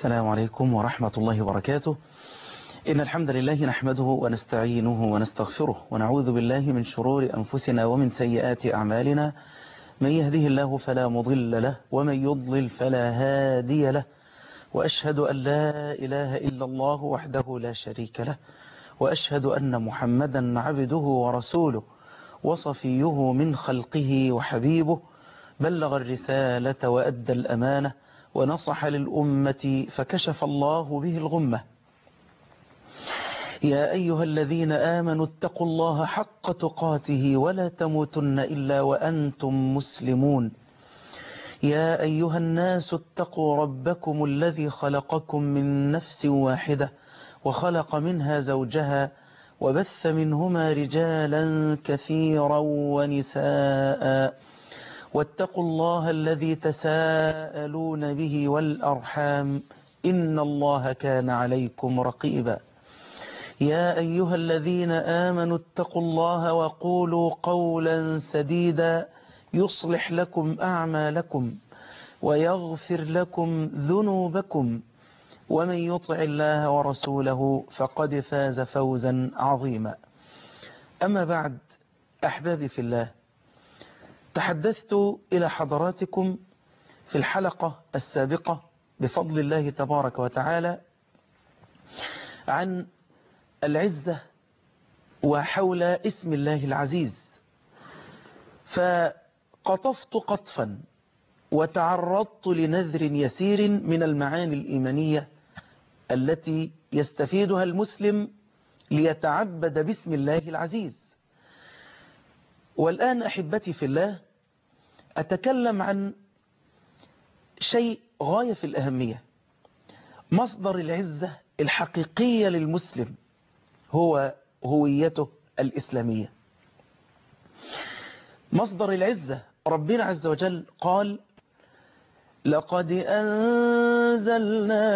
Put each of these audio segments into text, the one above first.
السلام عليكم ورحمة الله وبركاته إن الحمد لله نحمده ونستعينه ونستغفره ونعوذ بالله من شرور أنفسنا ومن سيئات أعمالنا من يهده الله فلا مضل له ومن يضلل فلا هادي له وأشهد أن لا إله إلا الله وحده لا شريك له وأشهد أن محمدا عبده ورسوله وصفيه من خلقه وحبيبه بلغ الرسالة وأدى الأمانة ونصح للأمة فكشف الله به الغمة يا أيها الذين آمنوا اتقوا الله حق تقاته ولا تموتن إلا وأنتم مسلمون يا أيها الناس اتقوا ربكم الذي خلقكم من نفس واحدة وخلق منها زوجها وبث منهما رجالا كثيرا ونساء واتقوا الله الذي تساءلون به والأرحام إن الله كان عليكم رقيبا يا أيها الذين آمنوا اتقوا الله وقولوا قولا سديدا يصلح لكم أعمالكم ويغفر لكم ذنوبكم ومن يطع الله ورسوله فقد فاز فوزا عظيما أما بعد أحبابي في الله تحدثت إلى حضراتكم في الحلقة السابقة بفضل الله تبارك وتعالى عن العزة وحول اسم الله العزيز فقطفت قطفا وتعرضت لنذر يسير من المعاني الإيمانية التي يستفيدها المسلم ليتعبد باسم الله العزيز والآن أحبتي في الله أتكلم عن شيء غاية في الأهمية مصدر العزة الحقيقية للمسلم هو هويته الإسلامية مصدر العزة ربنا عز وجل قال لقد أنزلنا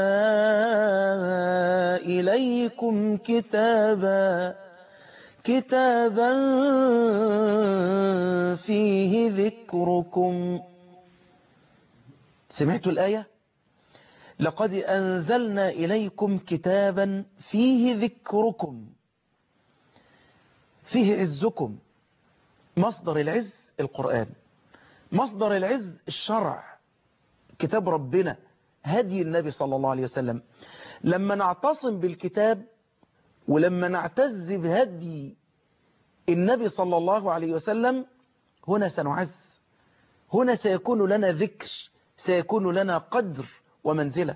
إليكم كتابا كتابا فيه ذكركم سمعتوا الآية لقد أنزلنا إليكم كتابا فيه ذكركم فيه عزكم مصدر العز القرآن مصدر العز الشرع كتاب ربنا هدي النبي صلى الله عليه وسلم لما نعتصم بالكتاب ولما نعتز بهدي النبي صلى الله عليه وسلم هنا سنعز هنا سيكون لنا ذكر سيكون لنا قدر ومنزلة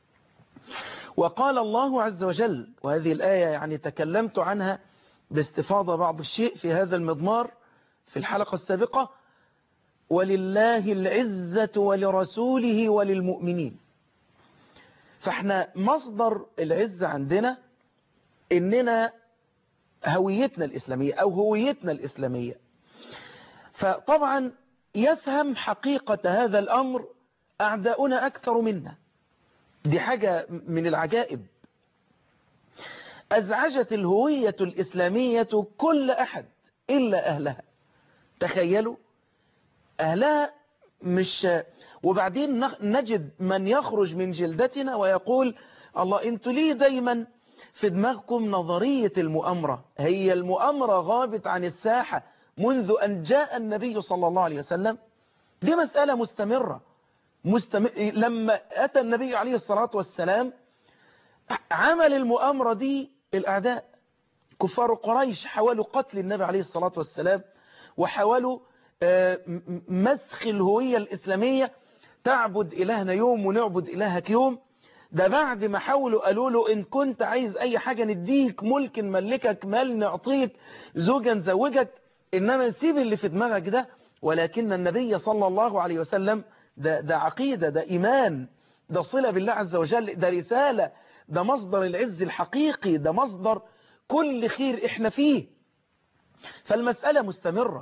وقال الله عز وجل وهذه الآية يعني تكلمت عنها باستفاضة بعض الشيء في هذا المضمار في الحلقة السابقة ولله العزة ولرسوله وللمؤمنين فاحنا مصدر العزة عندنا اننا هويتنا الإسلامية أو هويتنا الإسلامية فطبعا يفهم حقيقة هذا الأمر أعداؤنا أكثر منا دي حاجة من العجائب أزعجت الهوية الإسلامية كل أحد إلا أهلها تخيلوا أهلها مش وبعدين نجد من يخرج من جلدتنا ويقول الله انتوا ليه دايما في دماغكم نظرية المؤامرة هي المؤامرة غابت عن الساحة منذ أن جاء النبي صلى الله عليه وسلم دي مسألة مستمرة مستمر... لما أتى النبي عليه الصلاة والسلام عمل المؤامرة دي الأعداء كفار قريش حاولوا قتل النبي عليه الصلاة والسلام وحاولوا مسخ الهوية الإسلامية تعبد إلهنا يوم ونعبد إلهك يوم ده بعد ما حاولوا قالوا له إن كنت عايز أي حاجة نديك ملك نملكك مال نعطيك زوجا نزوجك إنما نسيب اللي في دماغك ده ولكن النبي صلى الله عليه وسلم ده, ده عقيدة ده إيمان ده صلة بالله عز وجل ده رسالة ده مصدر العز الحقيقي ده مصدر كل خير إحنا فيه فالمسألة مستمرة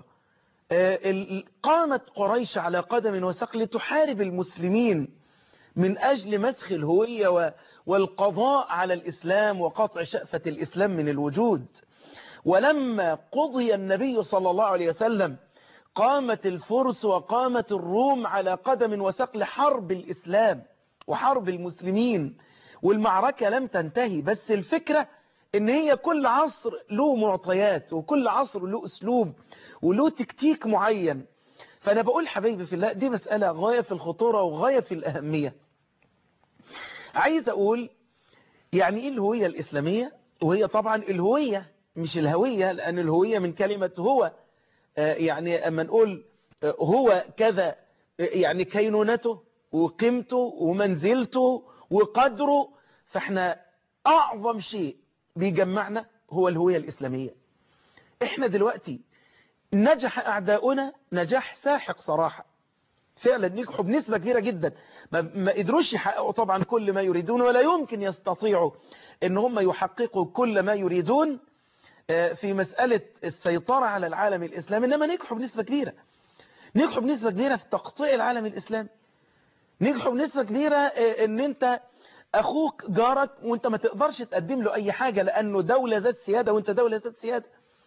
قامت قريش على قدم وسق لتحارب المسلمين من أجل مسخ الهوية والقضاء على الإسلام وقطع شأفة الإسلام من الوجود ولما قضي النبي صلى الله عليه وسلم قامت الفرس وقامت الروم على قدم وسق لحرب الإسلام وحرب المسلمين والمعركة لم تنتهي بس الفكرة ان هي كل عصر له معطيات وكل عصر له اسلوب وله تكتيك معين فانا بقول حبايبي في الله دي مسألة غاية في الخطورة وغاية في الأهمية عايز اقول يعني ايه الهوية الاسلامية وهي طبعا الهوية مش الهوية لان الهوية من كلمة هو يعني اما نقول هو كذا يعني كينونته وقيمته ومنزلته وقدره فاحنا اعظم شيء بيجمعنا هو الهوية الاسلامية احنا دلوقتي نجح اعداؤنا نجاح ساحق صراحة فعلا نجحوا بنسبة كبيرة جدا ما قدروش يحققوا طبعا كل ما يريدون ولا يمكن يستطيعوا ان هم يحققوا كل ما يريدون في مسألة السيطرة على العالم الإسلامي إنما نجحوا بنسبة كبيرة نجحوا بنسبة كبيرة في تقطيع العالم الإسلامي نجحوا بنسبة كبيرة ان انت اخوك جارك وانت ما تقدرش تقدم له اي حاجة لانه دولة ذات سيادة وانت دولة ذات سيادة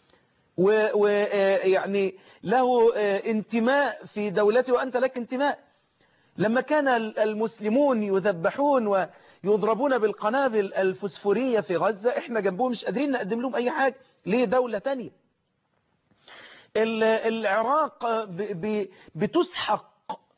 ويعني له انتماء في دولته وانت لك انتماء لما كان المسلمون يذبحون ويضربون بالقنابل الفسفورية في غزة احنا جنبهم مش قادرين نقدم لهم اي حاجة ليه دولة تانية العراق بتسحق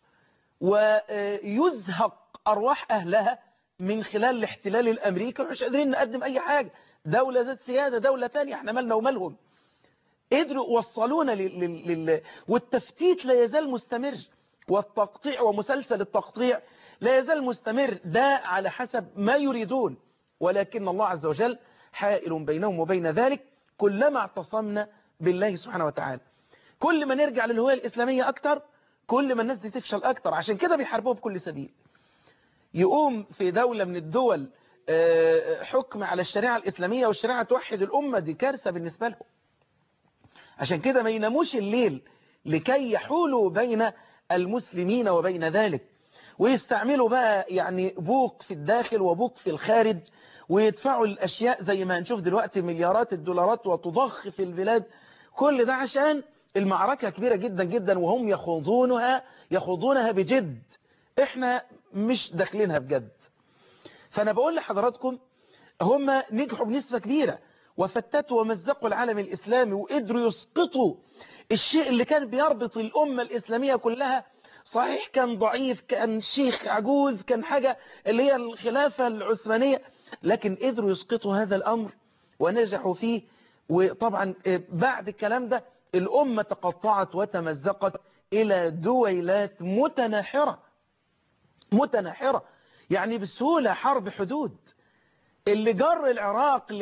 ويزهق أرواح أهلها من خلال الاحتلال الأمريكي ومش قادرين نقدم أي حاجة دولة ذات سيادة دولة تانية احنا مالنا ومالهم قدروا وصلونا لل... لل... والتفتيت لا يزال مستمر والتقطيع ومسلسل التقطيع لا يزال مستمر ده على حسب ما يريدون ولكن الله عز وجل حائل بينهم وبين ذلك كلما اعتصمنا بالله سبحانه وتعالى كل ما نرجع للهوية الإسلامية أكتر كل ما الناس دي تفشل أكتر عشان كده بيحاربوه بكل سبيل يقوم في دولة من الدول حكم على الشريعة الإسلامية والشريعة توحد الأمة دي كارثة بالنسبة لهم عشان كده ما يناموش الليل لكي يحولوا بين المسلمين وبين ذلك ويستعملوا بقى يعني بوق في الداخل وبوق في الخارج ويدفعوا الأشياء زي ما هنشوف دلوقتي مليارات الدولارات وتضخ في البلاد كل ده عشان المعركة كبيرة جدا جدا وهم يخوضونها يخوضونها بجد احنا مش داخلينها بجد فانا بقول لحضراتكم هم نجحوا بنسبة كبيرة وفتتوا ومزقوا العالم الإسلامي وقدروا يسقطوا الشيء اللي كان بيربط الأمة الإسلامية كلها صحيح كان ضعيف كان شيخ عجوز كان حاجة اللي هي الخلافة العثمانية لكن قدروا يسقطوا هذا الأمر ونجحوا فيه وطبعا بعد الكلام ده الأمة تقطعت وتمزقت إلى دويلات متناحرة متناحرة يعني بسهولة حرب حدود اللي جر العراق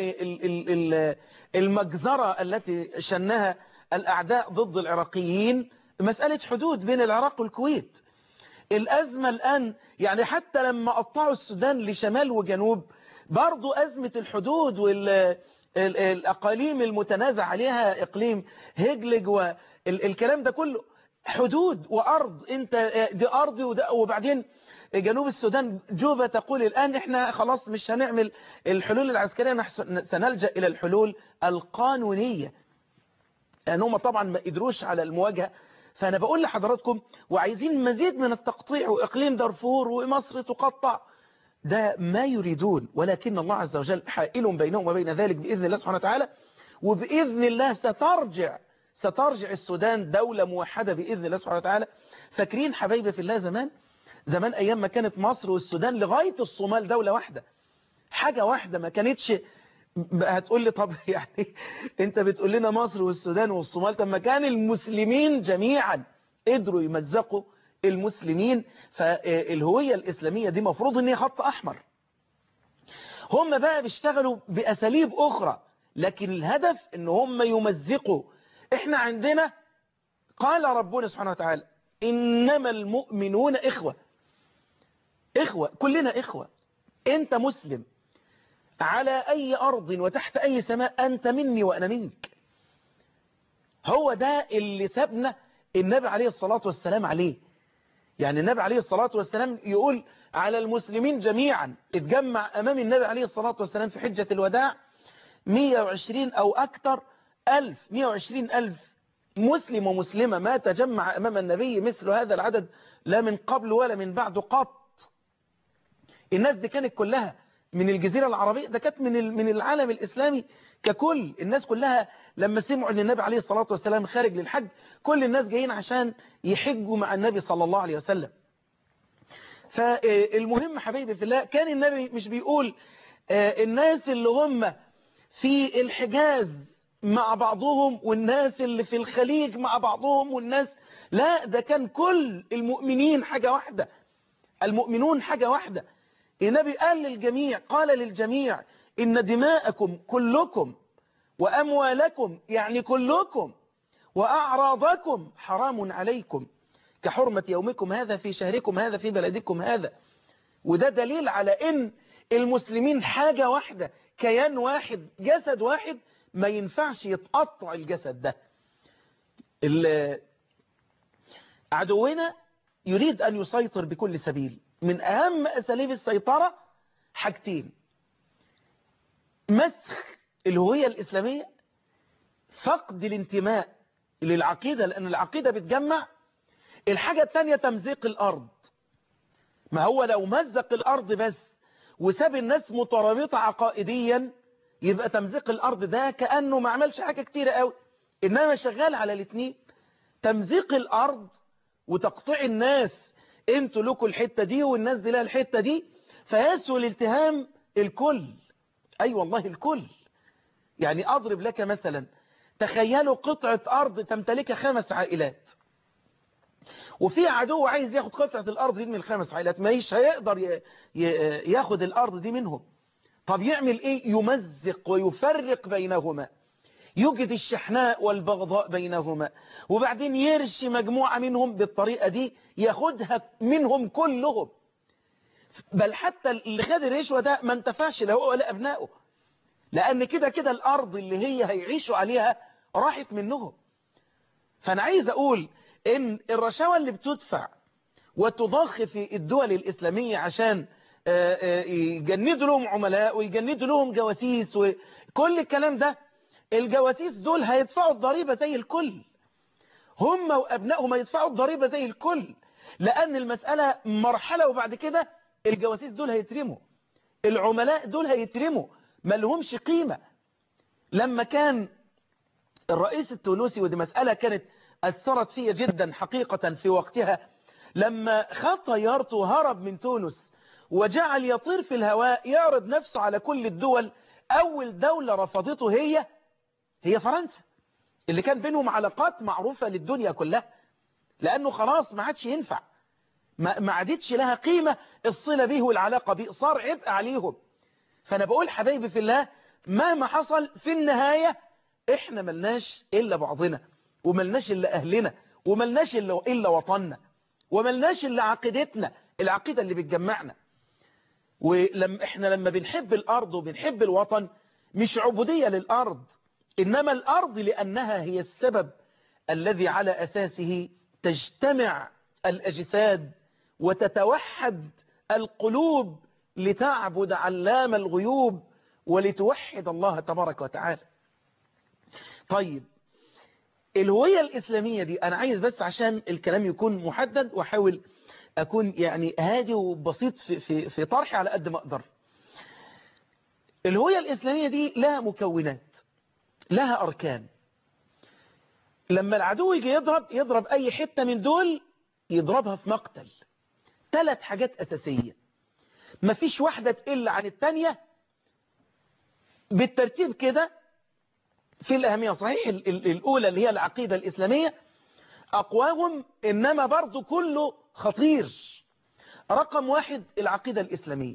للمجزرة التي شنها الأعداء ضد العراقيين مسألة حدود بين العراق والكويت الأزمة الآن يعني حتى لما قطعوا السودان لشمال وجنوب برضو أزمة الحدود والأقاليم المتنازع عليها إقليم هجلج والكلام ده كله حدود وأرض انت دي أرضي وبعدين جنوب السودان جوبا تقول الآن احنا خلاص مش هنعمل الحلول العسكرية نحن سنلجأ إلى الحلول القانونية لأن هم طبعا ما قدروش على المواجهة فأنا بقول لحضراتكم وعايزين مزيد من التقطيع وإقليم دارفور ومصر تقطع ده ما يريدون ولكن الله عز وجل حائل بينهم وبين ذلك بإذن الله سبحانه وتعالى وبإذن الله سترجع سترجع السودان دولة موحدة بإذن الله سبحانه وتعالى فاكرين حبايبي في الله زمان زمان أيام ما كانت مصر والسودان لغاية الصومال دولة واحدة حاجة واحدة ما كانتش هتقول لي طب يعني انت بتقول لنا مصر والسودان والصومال طب ما كان المسلمين جميعا قدروا يمزقوا المسلمين فالهوية الإسلامية دي مفروض ان هي خط أحمر هم بقى بيشتغلوا بأساليب أخرى لكن الهدف ان هم يمزقوا احنا عندنا قال ربنا سبحانه وتعالى إنما المؤمنون إخوة إخوة كلنا إخوة أنت مسلم على أي أرض وتحت أي سماء أنت مني وأنا منك هو ده اللي سابنا النبي عليه الصلاة والسلام عليه يعني النبي عليه الصلاة والسلام يقول على المسلمين جميعا اتجمع أمام النبي عليه الصلاة والسلام في حجة الوداع 120 أو أكثر ألف 120 ألف مسلم ومسلمة ما تجمع أمام النبي مثل هذا العدد لا من قبل ولا من بعد قط الناس دي كانت كلها من الجزيرة العربية ده كانت من من العالم الإسلامي ككل الناس كلها لما سمعوا ان النبي عليه الصلاة والسلام خارج للحج كل الناس جايين عشان يحجوا مع النبي صلى الله عليه وسلم فالمهم حبيبي في الله كان النبي مش بيقول الناس اللي هم في الحجاز مع بعضهم والناس اللي في الخليج مع بعضهم والناس لا ده كان كل المؤمنين حاجة واحدة المؤمنون حاجة واحدة النبي قال للجميع قال للجميع إن دماءكم كلكم وأموالكم يعني كلكم وأعراضكم حرام عليكم كحرمة يومكم هذا في شهركم هذا في بلدكم هذا وده دليل على إن المسلمين حاجة واحدة كيان واحد جسد واحد ما ينفعش يتقطع الجسد ده عدونا يريد أن يسيطر بكل سبيل من أهم أساليب السيطرة حاجتين مسخ الهوية الإسلامية فقد الانتماء للعقيدة لأن العقيدة بتجمع الحاجة الثانية تمزيق الأرض ما هو لو مزق الأرض بس وساب الناس مترابطة عقائديا يبقى تمزيق الأرض ده كأنه ما عملش حاجة كتيرة قوي إنما شغال على الاثنين تمزيق الأرض وتقطيع الناس انتوا لكم الحتة دي والناس دي لها الحتة دي فيسهل التهام الكل أي أيوة والله الكل يعني أضرب لك مثلا تخيلوا قطعة أرض تمتلكها خمس عائلات وفي عدو عايز ياخد قطعة الأرض دي من الخمس عائلات مايش هيقدر ياخد الأرض دي منهم طب يعمل إيه يمزق ويفرق بينهما يوجد الشحناء والبغضاء بينهما وبعدين يرشي مجموعة منهم بالطريقة دي ياخدها منهم كلهم بل حتى اللي خد الرشوة ده ما انتفعش لا هو ولا أبنائه لأن كده كده الأرض اللي هي هيعيشوا عليها راحت منهم فأنا عايز أقول إن الرشاوى اللي بتدفع وتضخ في الدول الإسلامية عشان يجندوا لهم عملاء ويجندوا لهم جواسيس وكل الكلام ده الجواسيس دول هيدفعوا الضريبة زي الكل هم وأبنائهم هيدفعوا الضريبة زي الكل لأن المسألة مرحلة وبعد كده الجواسيس دول هيترموا العملاء دول هيترموا ما لهمش قيمة لما كان الرئيس التونسي ودي مسألة كانت أثرت فيها جدا حقيقة في وقتها لما خد طيارته وهرب من تونس وجعل يطير في الهواء يعرض نفسه على كل الدول أول دولة رفضته هي هي فرنسا اللي كان بينهم علاقات معروفة للدنيا كلها لأنه خلاص ما عادش ينفع ما عادتش لها قيمة الصلة به والعلاقة به صار عبء عليهم فأنا بقول حبايبي في الله مهما حصل في النهاية إحنا ملناش إلا بعضنا وملناش إلا أهلنا وملناش إلا, إلا وطننا وملناش إلا عقيدتنا العقيدة اللي بتجمعنا ولما إحنا لما بنحب الأرض وبنحب الوطن مش عبودية للأرض إنما الأرض لأنها هي السبب الذي على أساسه تجتمع الأجساد وتتوحد القلوب لتعبد علام الغيوب ولتوحد الله تبارك وتعالى طيب الهوية الإسلامية دي أنا عايز بس عشان الكلام يكون محدد وأحاول أكون يعني هادي وبسيط في, في, في طرحي على قد ما أقدر الهوية الإسلامية دي لها مكونات لها أركان لما العدو يجي يضرب يضرب أي حتة من دول يضربها في مقتل ثلاث حاجات أساسية مفيش واحدة تقل عن التانية بالترتيب كده في الأهمية صحيح الأولى اللي هي العقيدة الإسلامية أقواهم إنما برضو كله خطير رقم واحد العقيدة الإسلامية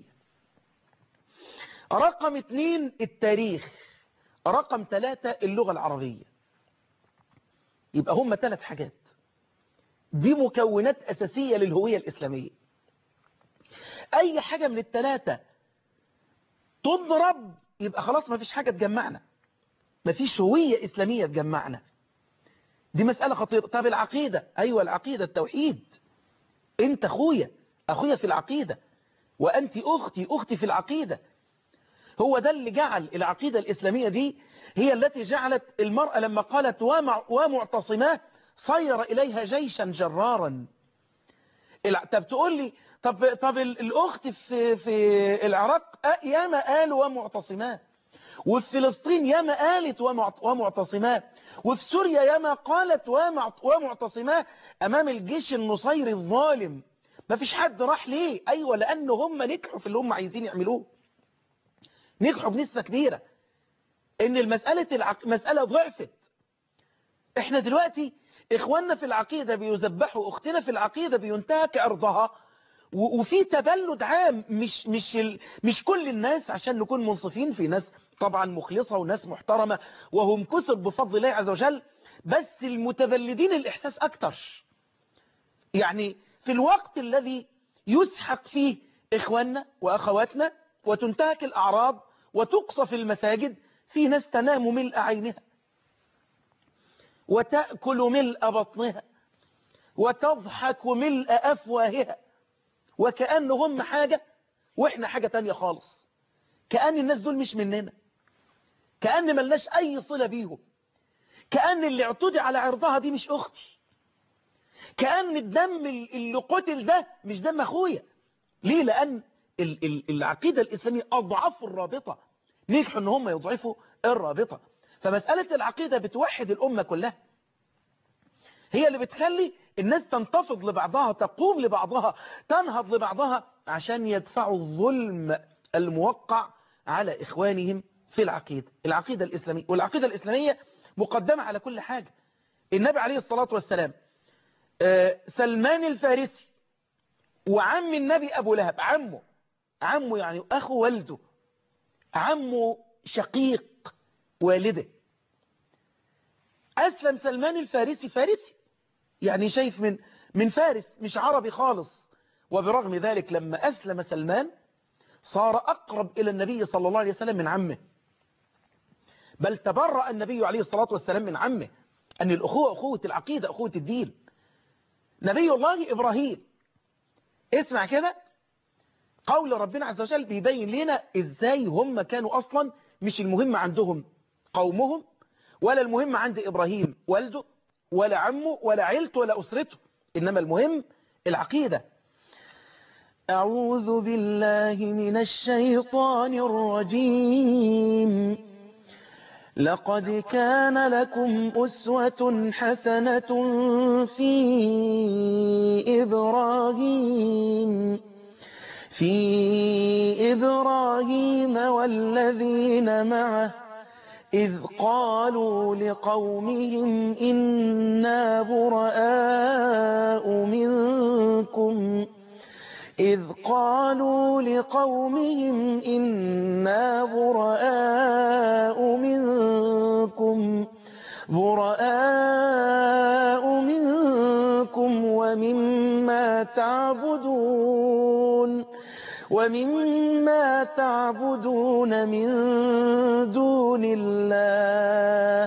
رقم اتنين التاريخ رقم ثلاثة اللغة العربية يبقى هم ثلاث حاجات دي مكونات أساسية للهوية الإسلامية أي حاجة من الثلاثة تضرب يبقى خلاص ما فيش حاجة تجمعنا ما فيش هوية إسلامية تجمعنا دي مسألة خطيرة طب العقيدة أيوة العقيدة التوحيد أنت أخويا أخويا في العقيدة وأنت أختي أختي في العقيدة هو ده اللي جعل العقيدة الإسلامية دي هي التي جعلت المرأة لما قالت ومع ومعتصمات صير إليها جيشا جرارا الع- طب تقول لي طب طب ال- الاخت في في العراق آه، ياما قالوا ومعتصمات وفي فلسطين ياما قالت ومعت- ومعتصمات وفي سوريا ياما قالت ومعت- ومعتصمات امام الجيش النصيري الظالم ما فيش حد راح ليه ايوه لان هم نجحوا في اللي هم عايزين يعملوه نجحوا بنسبة كبيرة ان المسألة العق... مسألة ضعفت احنا دلوقتي اخواننا في العقيدة بيذبحوا اختنا في العقيدة بينتهك عرضها و... وفي تبلد عام مش مش ال... مش كل الناس عشان نكون منصفين في ناس طبعا مخلصة وناس محترمة وهم كثر بفضل الله عز وجل بس المتبلدين الاحساس اكتر يعني في الوقت الذي يسحق فيه إخواننا وأخواتنا وتنتهك الأعراض وتقصى في المساجد في ناس تنام ملء عينها وتأكل ملء بطنها وتضحك ملء أفواهها وكأنهم حاجة وإحنا حاجة تانية خالص كأن الناس دول مش مننا كأن ملناش أي صلة بيهم كأن اللي اعتدي على عرضها دي مش أختي كأن الدم اللي قتل ده مش دم أخويا ليه لأن ال- ال- العقيدة الإسلامية أضعفوا الرابطة نجحوا أن هم يضعفوا الرابطة فمسألة العقيدة بتوحد الأمة كلها هي اللي بتخلي الناس تنتفض لبعضها تقوم لبعضها تنهض لبعضها عشان يدفعوا الظلم الموقع على إخوانهم في العقيدة العقيدة الإسلامية والعقيدة الإسلامية مقدمة على كل حاجة النبي عليه الصلاة والسلام آه، سلمان الفارسي وعم النبي أبو لهب عمه عمه يعني أخو والده عمه شقيق والده أسلم سلمان الفارسي فارسي يعني شايف من من فارس مش عربي خالص وبرغم ذلك لما أسلم سلمان صار أقرب إلى النبي صلى الله عليه وسلم من عمه بل تبرأ النبي عليه الصلاة والسلام من عمه أن الأخوة أخوة العقيدة أخوة الدين نبي الله إبراهيم اسمع كده قول ربنا عز وجل بيبين لنا إزاي هم كانوا أصلا مش المهم عندهم قومهم ولا المهم عند إبراهيم والده ولا عمه ولا عيلته ولا أسرته إنما المهم العقيدة أعوذ بالله من الشيطان الرجيم لقد كان لكم أسوة حسنة في إبراهيم في إبراهيم والذين معه إذ قالوا لقومهم إنا براء منكم إذ قالوا لقومهم إنا براء منكم براء منكم ومما تعبدون ومما تعبدون من دون الله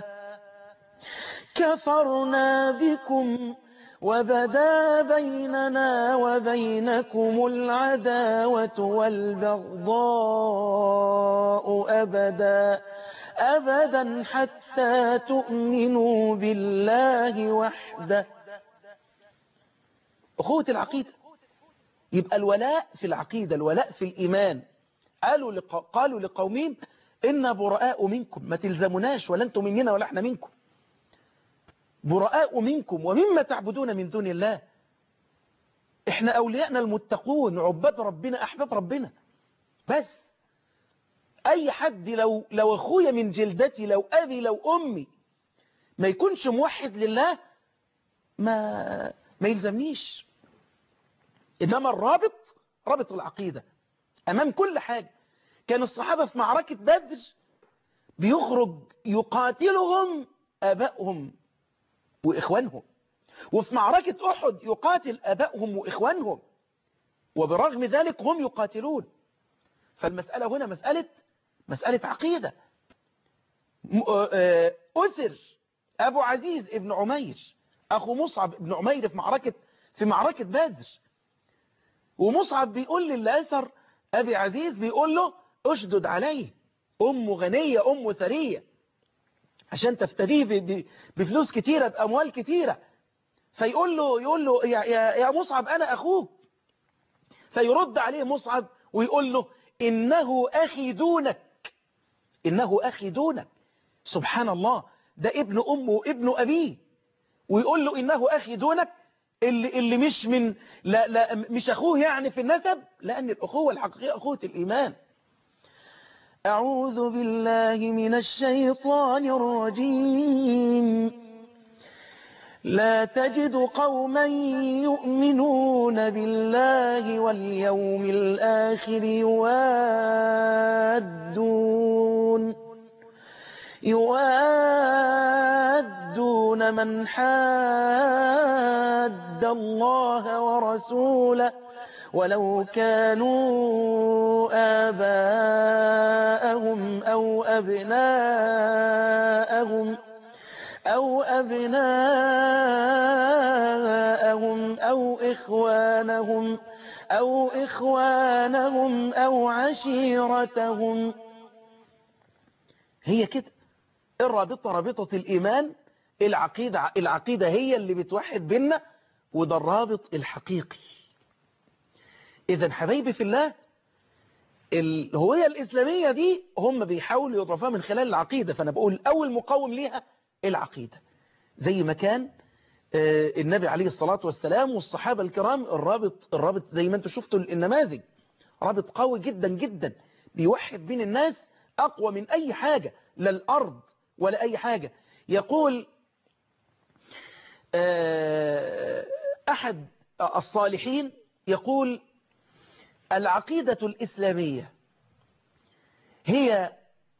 كفرنا بكم وبدا بيننا وبينكم العداوة والبغضاء أبدا أبدا حتى تؤمنوا بالله وحده أخوة العقيدة يبقى الولاء في العقيدة الولاء في الإيمان قالوا, لق... قالوا لقومين إنا براء منكم ما تلزمناش ولا أنتم مننا ولا احنا منكم براء منكم ومما تعبدون من دون الله احنا أولياءنا المتقون عباد ربنا أحباب ربنا بس أي حد لو, لو أخويا من جلدتي لو أبي لو أمي ما يكونش موحد لله ما, ما يلزمنيش إنما الرابط رابط العقيدة أمام كل حاجة كان الصحابة في معركة بدر بيخرج يقاتلهم أبائهم وإخوانهم وفي معركة أحد يقاتل أبائهم وإخوانهم وبرغم ذلك هم يقاتلون فالمسألة هنا مسألة مسألة عقيدة أسر أبو عزيز ابن عمير أخو مصعب ابن عمير في معركة في معركة بدر ومصعب بيقول للي أسر أبي عزيز بيقول له اشدد عليه أم غنية أم ثرية عشان تفتديه بفلوس كتيرة بأموال كتيرة فيقول له يقول له يا, يا, يا مصعب أنا أخوك فيرد عليه مصعب ويقول له إنه أخي دونك إنه أخي دونك سبحان الله ده ابن أمه وابن أبيه ويقول له إنه أخي دونك اللي, اللي مش من لا لا مش أخوه يعني في النسب لأن الأخوة الحقيقية أخوة الإيمان أعوذ بالله من الشيطان الرجيم لا تجد قوما يؤمنون بالله واليوم الآخر يوادون يوادون من حاد الله ورسوله ولو كانوا آباءهم أو أبناءهم أو أبناءهم أو إخوانهم أو إخوانهم أو عشيرتهم هي كده الرابطة رابطة الإيمان العقيدة العقيدة هي اللي بتوحد بيننا وده الرابط الحقيقي إذا حبايبي في الله الهوية الإسلامية دي هم بيحاولوا يضرفوها من خلال العقيدة فأنا بقول أول مقاوم ليها العقيدة زي ما كان النبي عليه الصلاة والسلام والصحابة الكرام الرابط الرابط زي ما انتم شفتوا النماذج رابط قوي جدا جدا بيوحد بين الناس أقوى من أي حاجة لا الأرض ولا أي حاجة يقول أحد الصالحين يقول العقيدة الإسلامية هي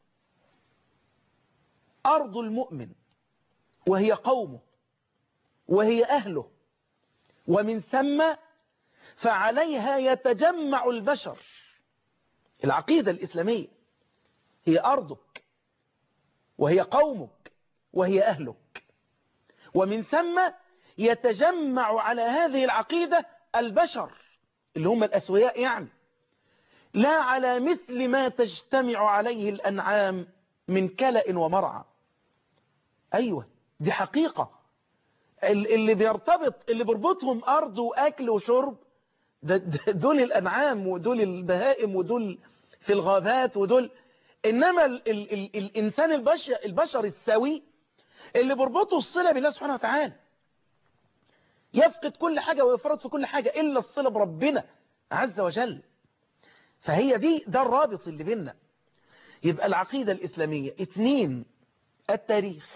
أرض المؤمن وهي قومه وهي أهله ومن ثم فعليها يتجمع البشر العقيدة الإسلامية هي أرضك وهي قومك وهي أهلك ومن ثم يتجمع على هذه العقيدة البشر اللي هم الأسوياء يعني لا على مثل ما تجتمع عليه الأنعام من كلأ ومرعى أيوة دي حقيقة اللي بيرتبط اللي بيربطهم أرض وأكل وشرب دول الأنعام ودول البهائم ودول في الغابات ودول إنما ال ال ال الإنسان البشر, البشر السوي اللي بيربطه الصلة بالله سبحانه وتعالى يفقد كل حاجة ويفرط في كل حاجة إلا الصلة بربنا عز وجل فهي دي ده الرابط اللي بيننا يبقى العقيدة الإسلامية اتنين التاريخ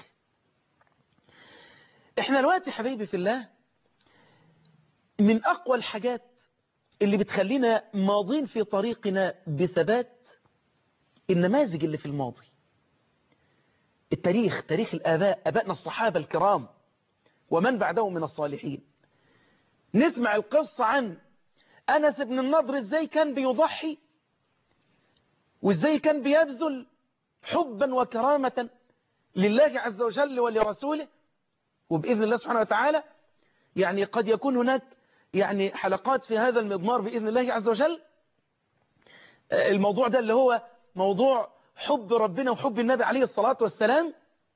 احنا دلوقتي حبيبي في الله من أقوى الحاجات اللي بتخلينا ماضين في طريقنا بثبات النماذج اللي في الماضي التاريخ تاريخ الآباء أبائنا الصحابة الكرام ومن بعدهم من الصالحين نسمع القصة عن أنس بن النضر إزاي كان بيضحي وإزاي كان بيبذل حبا وكرامة لله عز وجل ولرسوله وبإذن الله سبحانه وتعالى يعني قد يكون هناك يعني حلقات في هذا المضمار بإذن الله عز وجل الموضوع ده اللي هو موضوع حب ربنا وحب النبي عليه الصلاة والسلام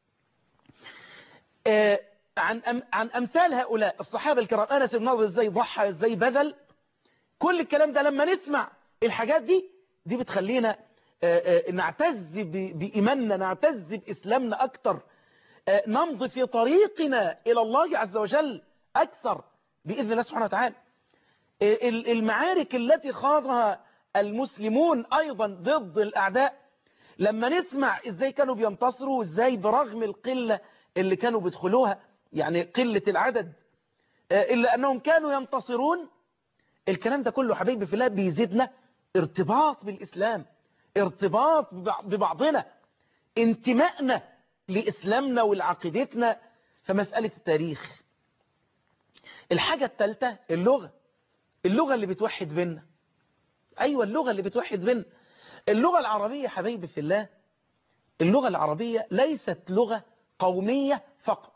عن أم عن أمثال هؤلاء الصحابة الكرام أنس بن نضر إزاي ضحى إزاي بذل كل الكلام ده لما نسمع الحاجات دي دي بتخلينا نعتز بإيماننا نعتز بإسلامنا أكتر نمضي في طريقنا إلى الله عز وجل أكثر بإذن الله سبحانه وتعالى المعارك التي خاضها المسلمون أيضا ضد الأعداء لما نسمع إزاي كانوا بينتصروا وإزاي برغم القلة اللي كانوا بيدخلوها يعني قلة العدد إلا أنهم كانوا ينتصرون الكلام ده كله حبيبي في الله بيزيدنا ارتباط بالإسلام ارتباط ببعضنا انتمائنا لإسلامنا ولعقيدتنا فمسألة التاريخ الحاجة الثالثة اللغة اللغة اللي بتوحد بيننا أيوة اللغة اللي بتوحد بيننا اللغة العربية حبيبي في الله اللغة العربية ليست لغة قومية فقط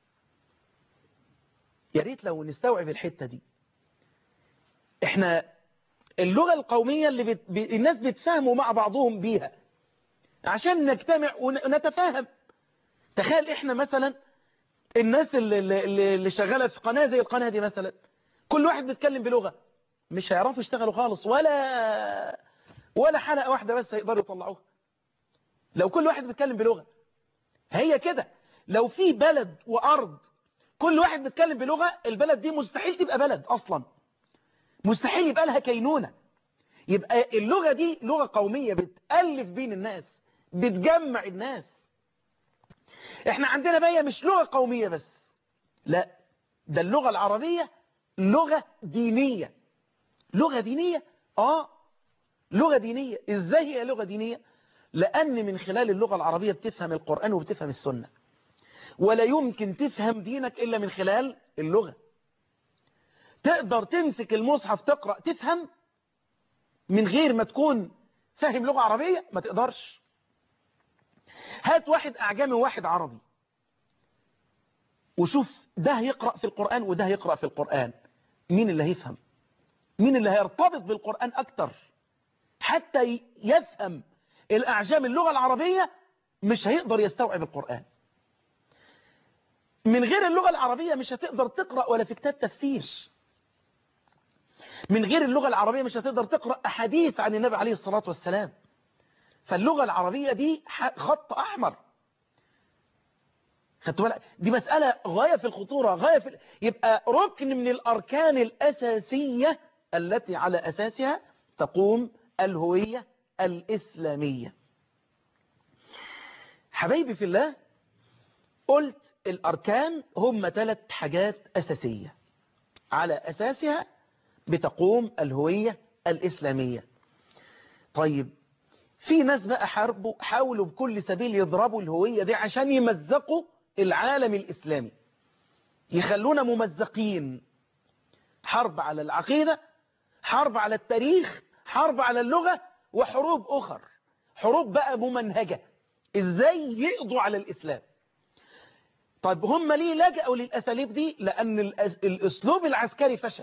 يا ريت لو نستوعب الحتة دي احنا اللغة القومية اللي بت... ب... الناس بتفهموا مع بعضهم بيها عشان نجتمع ونتفاهم تخيل احنا مثلا الناس اللي, اللي, اللي شغالة في قناة زي القناة دي مثلا كل واحد بيتكلم بلغة مش هيعرفوا يشتغلوا خالص ولا ولا حلقة واحدة بس هيقدروا يطلعوها لو كل واحد بيتكلم بلغة هي كده لو في بلد وأرض كل واحد بيتكلم بلغة البلد دي مستحيل تبقى بلد أصلا مستحيل يبقى لها كينونة يبقى اللغة دي لغة قومية بتألف بين الناس بتجمع الناس احنا عندنا بقى مش لغة قومية بس لا ده اللغة العربية لغة دينية لغة دينية اه لغة دينية ازاي هي لغة دينية لان من خلال اللغة العربية بتفهم القرآن وبتفهم السنة ولا يمكن تفهم دينك الا من خلال اللغة تقدر تمسك المصحف تقرأ تفهم من غير ما تكون فاهم لغة عربية ما تقدرش هات واحد أعجمي وواحد عربي وشوف ده يقرأ في القرآن وده يقرأ في القرآن مين اللي هيفهم مين اللي هيرتبط بالقرآن أكتر حتى يفهم الأعجام اللغة العربية مش هيقدر يستوعب القرآن من غير اللغة العربية مش هتقدر تقرأ ولا في كتاب تفسير من غير اللغة العربية مش هتقدر تقرأ أحاديث عن النبي عليه الصلاة والسلام فاللغة العربية دي خط أحمر خدتوا بالك دي مسألة غاية في الخطورة غاية في يبقى ركن من الأركان الأساسية التي على أساسها تقوم الهوية الإسلامية حبايبي في الله قلت الأركان هم ثلاث حاجات أساسية على أساسها بتقوم الهوية الإسلامية طيب في ناس بقى حاربوا حاولوا بكل سبيل يضربوا الهوية دي عشان يمزقوا العالم الإسلامي يخلونا ممزقين حرب على العقيدة حرب على التاريخ حرب على اللغة وحروب أخر حروب بقى ممنهجة إزاي يقضوا على الإسلام طيب هم ليه لجأوا للأساليب دي لأن الأسلوب العسكري فشل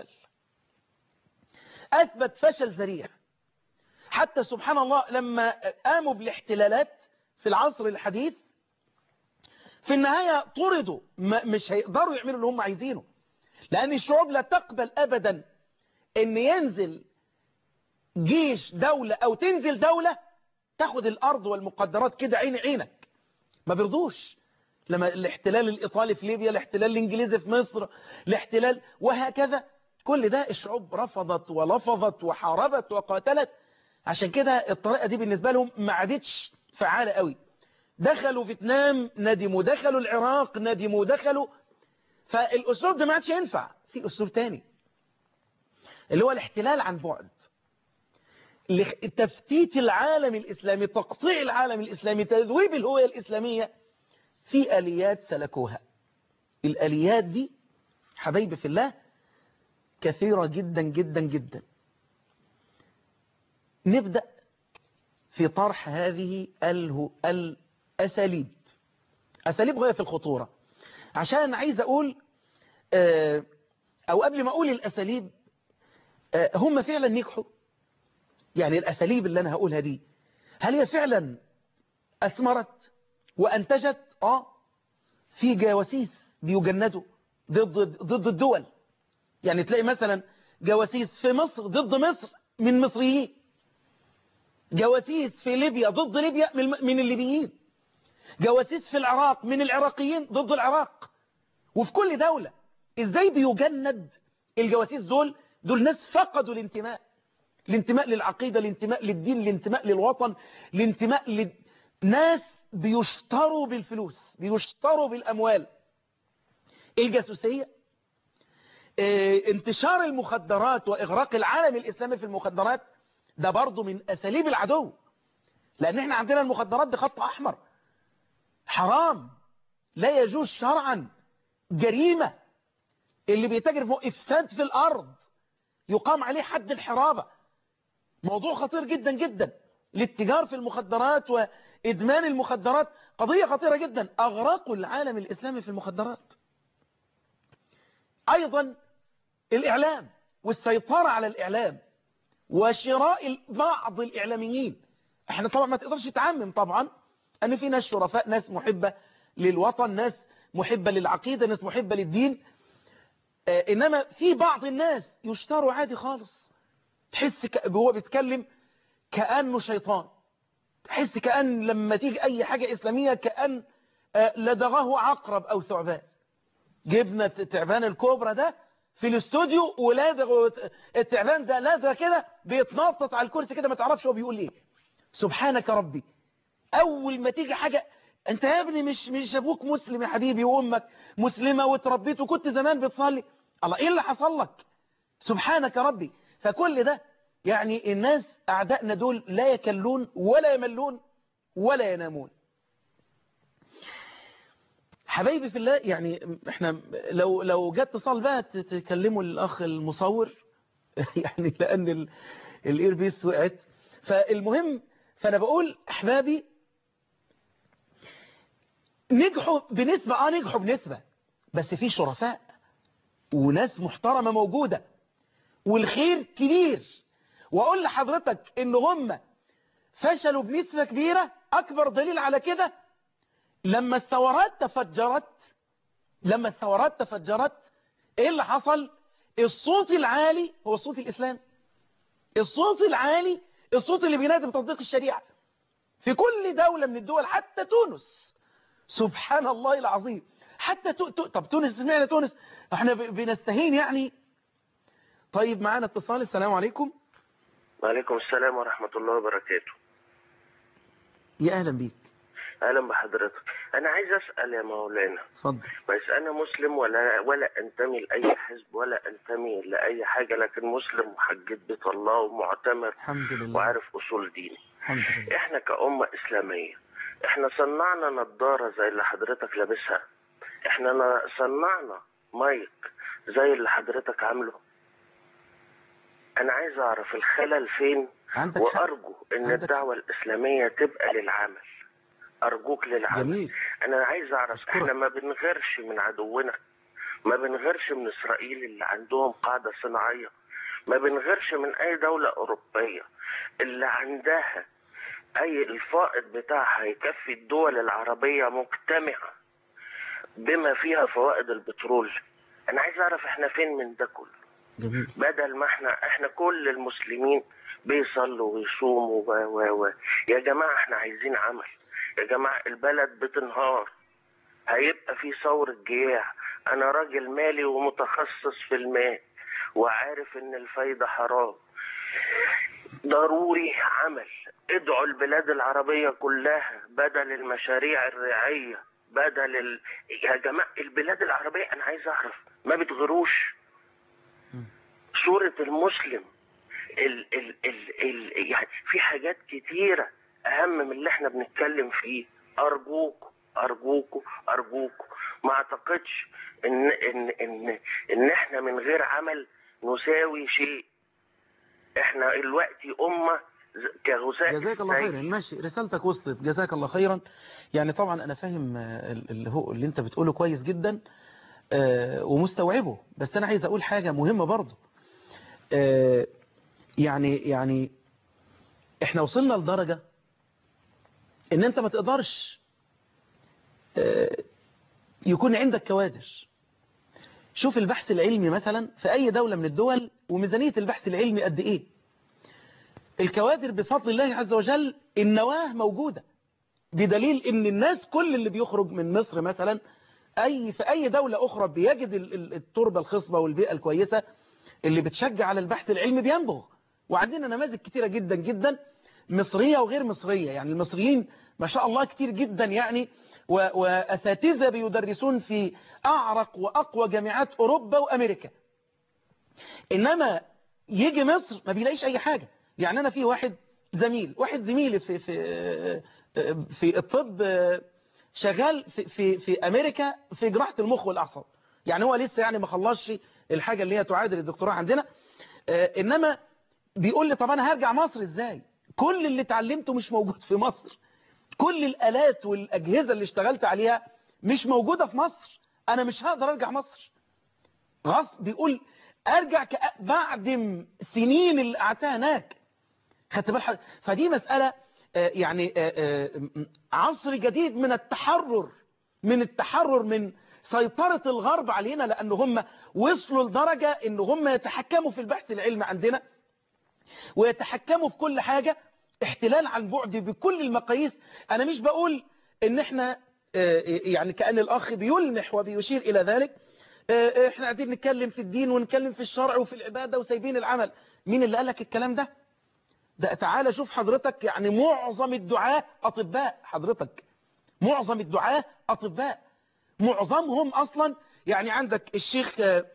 أثبت فشل ذريع حتى سبحان الله لما قاموا بالاحتلالات في العصر الحديث في النهاية طردوا مش هيقدروا يعملوا اللي هم عايزينه لأن الشعوب لا تقبل أبدا أن ينزل جيش دولة أو تنزل دولة تاخد الأرض والمقدرات كده عين عينك ما بيرضوش لما الاحتلال الإيطالي في ليبيا الاحتلال الإنجليزي في مصر الاحتلال وهكذا كل ده الشعوب رفضت ولفظت وحاربت وقاتلت عشان كده الطريقة دي بالنسبة لهم ما عادتش فعالة قوي دخلوا فيتنام ندموا دخلوا العراق ندموا دخلوا فالأسلوب ده ما عادش ينفع في أسلوب تاني اللي هو الاحتلال عن بعد تفتيت العالم الإسلامي تقطيع العالم الإسلامي تذويب الهوية الإسلامية في آليات سلكوها الآليات دي حبايبي في الله كثيرة جدا جدا جدا نبدأ في طرح هذه الأساليب أساليب غاية في الخطورة عشان عايز أقول أو قبل ما أقول الأساليب هم فعلا نجحوا يعني الأساليب اللي أنا هقولها دي هل هي فعلا أثمرت وأنتجت آه في جواسيس بيجندوا ضد ضد الدول يعني تلاقي مثلا جواسيس في مصر ضد مصر من مصريين جواسيس في ليبيا ضد ليبيا من الليبيين جواسيس في العراق من العراقيين ضد العراق وفي كل دولة ازاي بيجند الجواسيس دول دول ناس فقدوا الانتماء الانتماء للعقيدة الانتماء للدين الانتماء للوطن الانتماء لناس بيشتروا بالفلوس بيشتروا بالأموال الجاسوسية اه انتشار المخدرات وإغراق العالم الإسلامي في المخدرات ده برضه من أساليب العدو لأن احنا عندنا المخدرات دي خط أحمر حرام لا يجوز شرعا جريمة اللي بيتاجر في إفساد في الأرض يقام عليه حد الحرابة موضوع خطير جدا جدا الاتجار في المخدرات وإدمان المخدرات قضية خطيرة جدا أغرقوا العالم الإسلامي في المخدرات أيضا الإعلام والسيطرة على الإعلام وشراء بعض الإعلاميين احنا طبعا ما تقدرش تعمم طبعا أن في ناس شرفاء ناس محبة للوطن ناس محبة للعقيدة ناس محبة للدين آه، إنما في بعض الناس يشتروا عادي خالص تحس ك... هو بيتكلم كأنه شيطان تحس كأن لما تيجي أي حاجة إسلامية كأن آه، لدغه عقرب أو ثعبان جبنا التعبان الكوبرا ده في الاستوديو ولادغ التعبان ده لادغ كده بيتنطط على الكرسي كده ما تعرفش هو بيقول ايه سبحانك ربي اول ما تيجي حاجة انت يا ابني مش مش ابوك مسلم يا حبيبي وامك مسلمة وتربيت وكنت زمان بتصلي الله ايه اللي حصل لك سبحانك ربي فكل ده يعني الناس اعدائنا دول لا يكلون ولا يملون ولا ينامون حبايبي في الله يعني احنا لو لو جت اتصال بقى تكلموا الاخ المصور يعني لان ال- الايربيس وقعت فالمهم فانا بقول احبابي نجحوا بنسبة اه نجحوا بنسبة بس في شرفاء وناس محترمة موجودة والخير كبير واقول لحضرتك ان هم فشلوا بنسبة كبيرة اكبر دليل على كده لما الثورات تفجرت لما الثورات تفجرت ايه اللي حصل الصوت العالي هو الصوت الاسلامي الصوت العالي الصوت اللي بينادي بتطبيق الشريعة في كل دولة من الدول حتى تونس سبحان الله العظيم حتى تو... تو... طب تونس سمعنا تونس احنا ب... بنستهين يعني طيب معانا اتصال السلام عليكم وعليكم السلام ورحمة الله وبركاته يا اهلا بيك أهلا بحضرتك أنا عايز أسأل يا مولانا اتفضل بس أنا مسلم ولا ولا أنتمي لأي حزب ولا أنتمي لأي حاجة لكن مسلم وحجيت بيت الله ومعتمر الحمد لله وعارف أصول ديني الحمد لله إحنا كأمة إسلامية إحنا صنعنا نظارة زي اللي حضرتك لابسها إحنا ن- صنعنا مايك زي اللي حضرتك عامله أنا عايز أعرف الخلل فين عندك حق وأرجو إن عندك الدعوة الإسلامية تبقى للعمل أرجوك للعمل جميل انا عايز اعرف أشكرك. احنا ما بنغيرش من عدونا ما بنغيرش من اسرائيل اللي عندهم قاعدة صناعية ما بنغيرش من اي دولة اوروبية اللي عندها اي الفائض بتاعها يكفي الدول العربية مجتمعة بما فيها فوائد البترول انا عايز اعرف احنا فين من ده كله جميل بدل ما احنا احنا كل المسلمين بيصلوا ويصوموا و و و يا جماعه احنا عايزين عمل يا جماعه البلد بتنهار هيبقى في ثورة جياع انا راجل مالي ومتخصص في المال وعارف ان الفايدة حرام ضروري عمل ادعوا البلاد العربية كلها بدل المشاريع الرعية بدل ال... يا جماعة البلاد العربية انا عايز اعرف ما بتغروش صورة المسلم ال ال ال ال يعني في حاجات كتيرة أهم من اللي احنا بنتكلم فيه أرجوكوا أرجوكوا أرجوكوا ما أعتقدش إن إن إن إن احنا من غير عمل نساوي شيء احنا دلوقتي أمة ز- كغثاء جزاك الله السيل. خيرا ماشي رسالتك وصلت جزاك الله خيرا يعني طبعا انا فاهم آه، اللي هو اللي انت بتقوله كويس جدا آه، ومستوعبه بس انا عايز اقول حاجة مهمة برضه آه، يعني يعني احنا وصلنا لدرجة ان انت ما تقدرش آه، يكون عندك كوادر شوف البحث العلمي مثلا في اي دولة من الدول وميزانية البحث العلمي قد ايه الكوادر بفضل الله عز وجل النواة موجودة بدليل ان الناس كل اللي بيخرج من مصر مثلا اي في اي دولة اخرى بيجد ال- ال- التربة الخصبة والبيئة الكويسة اللي بتشجع على البحث العلمي بينبغ وعندنا نماذج كتيرة جدا جدا مصرية وغير مصرية يعني المصريين ما شاء الله كتير جدا يعني و- وأساتذة بيدرسون في أعرق وأقوى جامعات أوروبا وأمريكا إنما يجي مصر ما بيلاقيش أي حاجة يعني أنا في واحد زميل واحد زميلي في في في الطب شغال في في في أمريكا في جراحة المخ والأعصاب يعني هو لسه يعني ما خلصش الحاجة اللي هي تعادل الدكتوراه عندنا آه، إنما بيقول لي طب أنا هرجع مصر إزاي كل اللي اتعلمته مش موجود في مصر كل الآلات والأجهزة اللي اشتغلت عليها مش موجودة في مصر أنا مش هقدر أرجع مصر غصب بيقول أرجع كأ... بعد م- سنين اللي قعدتها هناك خدت بال حضرتك؟ فدي مسألة آه، يعني آه، آه، م- عصر جديد من التحرر من التحرر من سيطرة الغرب علينا لأن هم وصلوا لدرجة أن هم يتحكموا في البحث العلمي عندنا ويتحكموا في كل حاجة احتلال عن بعد بكل المقاييس أنا مش بقول أن احنا يعني كأن الأخ بيلمح وبيشير إلى ذلك احنا قاعدين نتكلم في الدين ونتكلم في الشرع وفي العبادة وسايبين العمل مين اللي قالك الكلام ده ده تعالى شوف حضرتك يعني معظم الدعاة أطباء حضرتك معظم الدعاة أطباء معظمهم أصلا يعني عندك الشيخ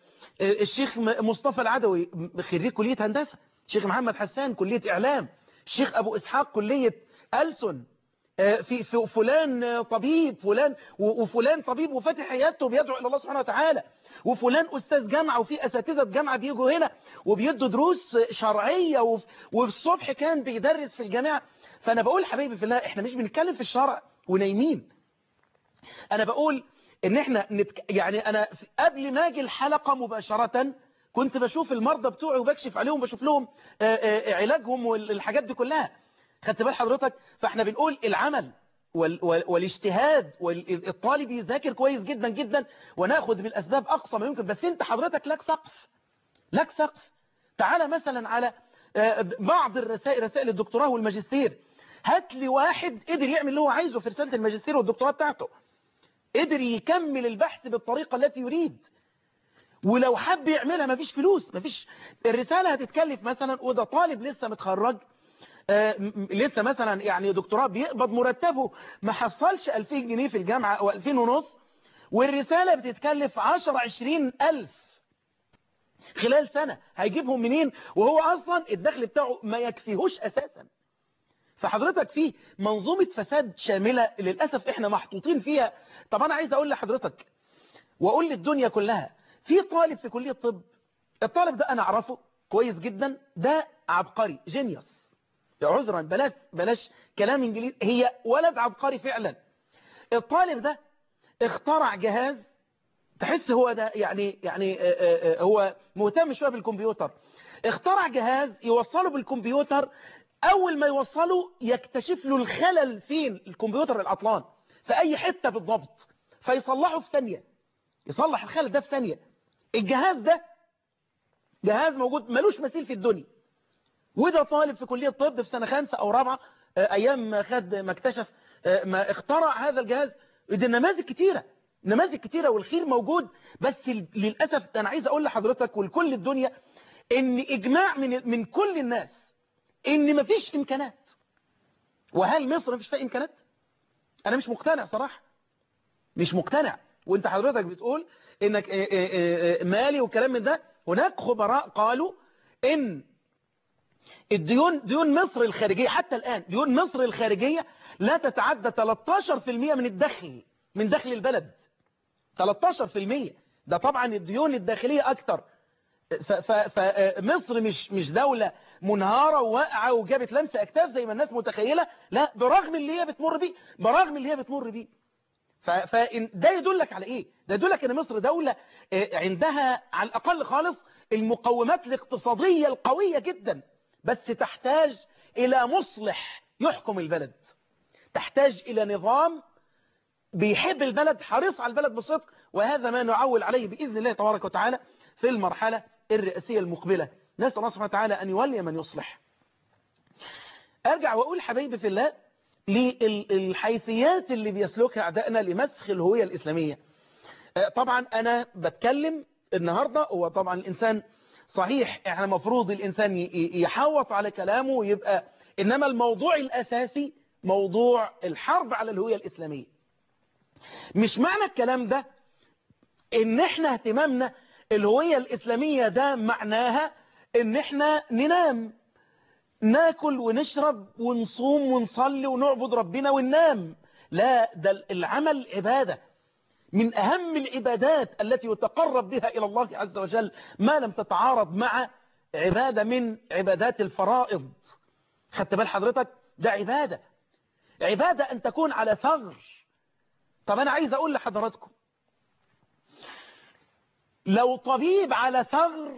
الشيخ مصطفى العدوي خريج كلية هندسة الشيخ محمد حسان كلية إعلام الشيخ أبو إسحاق كلية ألسن في فلان طبيب فلان وفلان طبيب وفاتح حياته بيدعو إلى الله سبحانه وتعالى وفلان أستاذ جامعة وفي أساتذة جامعة بيجوا هنا وبيدوا دروس شرعية والصبح كان بيدرس في الجامعة فأنا بقول حبيبي في الله إحنا مش بنتكلم في الشرع ونايمين أنا بقول إن إحنا نتك... يعني أنا قبل ما أجي الحلقة مباشرة كنت بشوف المرضى بتوعي وبكشف عليهم بشوف لهم علاجهم والحاجات دي كلها خدت بال حضرتك فاحنا بنقول العمل وال وال والاجتهاد والطالب يذاكر كويس جدا جدا وناخد بالاسباب اقصى ما يمكن بس انت حضرتك لك سقف لك سقف تعالى مثلا على بعض الرسائل رسائل الدكتوراه والماجستير هات لي واحد قدر يعمل اللي هو عايزه في رساله الماجستير والدكتوراه بتاعته قدر يكمل البحث بالطريقه التي يريد ولو حب يعملها مفيش فلوس مفيش الرساله هتتكلف مثلا وده طالب لسه متخرج آه لسه مثلا يعني دكتوراه بيقبض مرتبه ما حصلش 2000 جنيه في الجامعة او 2000 ونص والرسالة بتتكلف 10 20 ألف خلال سنة هيجيبهم منين وهو أصلا الدخل بتاعه ما يكفيهوش أساسا فحضرتك في منظومة فساد شاملة للأسف احنا محطوطين فيها طب أنا عايز أقول لحضرتك وأقول للدنيا كلها في طالب في كلية الطب الطالب ده أنا أعرفه كويس جدا ده عبقري جينيوس عذرا بلاش بلاش كلام انجليزي هي ولد عبقري فعلا الطالب ده اخترع جهاز تحس هو ده يعني يعني هو مهتم شويه بالكمبيوتر اخترع جهاز يوصله بالكمبيوتر اول ما يوصله يكتشف له الخلل فين الكمبيوتر العطلان في اي حته بالضبط فيصلحه في ثانيه يصلح الخلل ده في ثانيه الجهاز ده جهاز موجود ملوش مثيل في الدنيا وده طالب في كلية طب في سنة خامسة أو رابعة أيام ما خد ما اكتشف ما اخترع هذا الجهاز دي نماذج كتيرة نماذج كتيرة والخير موجود بس للأسف أنا عايز أقول لحضرتك ولكل الدنيا إن إجماع من من كل الناس إن مفيش إمكانات وهل مصر مفيش فيها إمكانات أنا مش مقتنع صراحة مش مقتنع وانت حضرتك بتقول إنك مالي والكلام من ده هناك خبراء قالوا إن الديون ديون مصر الخارجية حتى الآن ديون مصر الخارجية لا تتعدى 13% من الدخل من دخل البلد 13% ده طبعا الديون الداخلية أكتر فمصر مش مش دولة منهارة وواقعة وجابت لمسة أكتاف زي ما الناس متخيلة لا برغم اللي هي بتمر بيه برغم اللي هي بتمر بيه فده يدلك على ايه ده يدلك ان مصر دولة عندها على الاقل خالص المقومات الاقتصادية القوية جدا بس تحتاج إلى مصلح يحكم البلد تحتاج إلى نظام بيحب البلد حريص على البلد بصدق وهذا ما نعول عليه بإذن الله تبارك وتعالى في المرحلة الرئاسية المقبلة نسأل الله سبحانه وتعالى أن يولي من يصلح أرجع وأقول حبيبي في الله للحيثيات اللي بيسلكها أعدائنا لمسخ الهوية الإسلامية طبعا أنا بتكلم النهاردة هو طبعا الإنسان صحيح احنا مفروض الإنسان يحوط على كلامه ويبقى إنما الموضوع الأساسي موضوع الحرب على الهوية الإسلامية مش معنى الكلام ده ان احنا اهتمامنا الهوية الإسلامية ده معناها ان احنا ننام ناكل ونشرب ونصوم ونصلي ونعبد ربنا وننام لا ده العمل عبادة من أهم العبادات التي يتقرب بها إلى الله عز وجل ما لم تتعارض مع عبادة من عبادات الفرائض خدت بال حضرتك ده عبادة عبادة أن تكون على ثغر طب أنا عايز أقول لحضراتكم لو طبيب على ثغر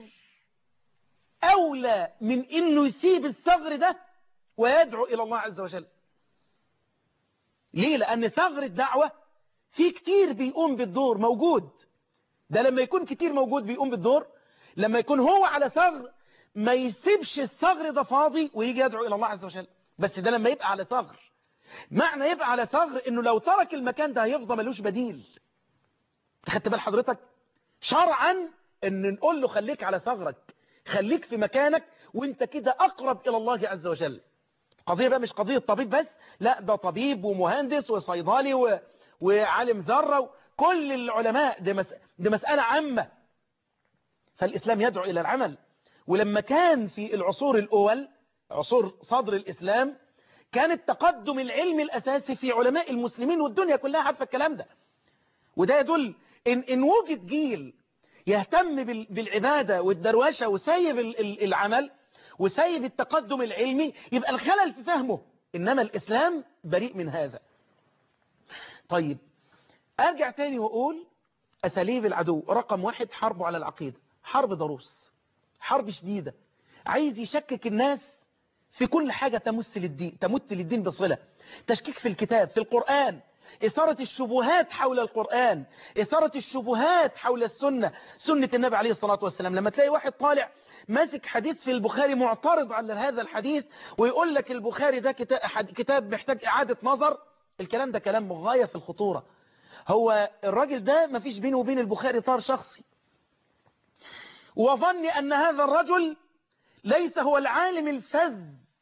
أولى من إنه يسيب الثغر ده ويدعو إلى الله عز وجل ليه لأن ثغر الدعوة في كتير بيقوم بالدور موجود ده لما يكون كتير موجود بيقوم بالدور لما يكون هو على ثغر ما يسيبش الثغر ده فاضي ويجي يدعو إلى الله عز وجل بس ده لما يبقى على ثغر معنى يبقى على ثغر انه لو ترك المكان ده هيفضى ملوش بديل خدت بال حضرتك شرعا ان نقول له خليك على ثغرك خليك في مكانك وانت كده اقرب الى الله عز وجل قضية بقى مش قضية طبيب بس لا ده طبيب ومهندس وصيدلي و... وعالم ذرة كل العلماء دي, مس... دي مسألة عامة فالإسلام يدعو إلى العمل ولما كان في العصور الأول عصور صدر الإسلام كان التقدم العلمي الأساسي في علماء المسلمين والدنيا كلها عارفة الكلام ده وده يدل إن, إن وجد جيل يهتم بال... بالعبادة والدروشة وسايب ال... العمل وسايب التقدم العلمي يبقى الخلل في فهمه إنما الإسلام بريء من هذا طيب أرجع تاني وأقول أساليب العدو رقم واحد حربه على العقيدة حرب ضروس حرب شديدة عايز يشكك الناس في كل حاجة تمس للدين تمت للدين بصلة تشكيك في الكتاب في القرآن إثارة الشبهات حول القرآن إثارة الشبهات حول السنة سنة النبي عليه الصلاة والسلام لما تلاقي واحد طالع ماسك حديث في البخاري معترض على هذا الحديث ويقول لك البخاري ده كتاب محتاج إعادة نظر الكلام ده كلام غاية في الخطورة هو الراجل ده ما فيش بينه وبين البخاري طار شخصي وظني أن هذا الرجل ليس هو العالم الفذ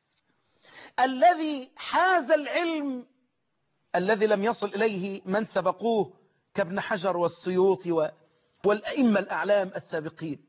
الذي حاز العلم الذي لم يصل إليه من سبقوه كابن حجر والسيوط والأئمة الأعلام السابقين